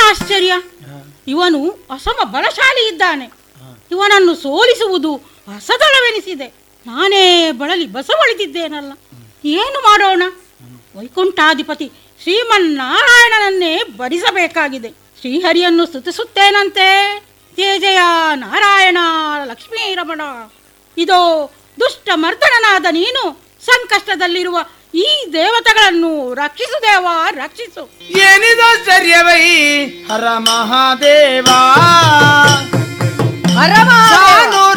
ಆಶ್ಚರ್ಯ ಇವನು ಅಸಮ ಬಲಶಾಲಿ ಇದ್ದಾನೆ ಇವನನ್ನು ಸೋಲಿಸುವುದು ಅಸದಳವೆನಿಸಿದೆ ನಾನೇ ಬಳಲಿ ಬಸವಳಿದಿದ್ದೇನಲ್ಲ ಏನು ಮಾಡೋಣ ವೈಕುಂಠಾಧಿಪತಿ ಶ್ರೀಮನ್ನಾರಾಯಣನನ್ನೇ ಭರಿಸಬೇಕಾಗಿದೆ ಶ್ರೀಹರಿಯನ್ನು ಸ್ತುತಿಸುತ್ತೇನಂತೆ ತೇಜಯ ನಾರಾಯಣ ಲಕ್ಷ್ಮೀ ರಮಣ ಇದೋ ದುಷ್ಟ ಮರ್ದನನಾದ ನೀನು ಸಂಕಷ್ಟದಲ್ಲಿರುವ ಈ ದೇವತೆಗಳನ್ನು ರಕ್ಷಿಸು ದೇವ ರಕ್ಷಿಸು ಏನಿದಾಶ್ಚರ್ಯವೈ ಹರ ಮಹಾದೇವ ಹರ ಮಹಾದೇವ. ಸಾನೂರ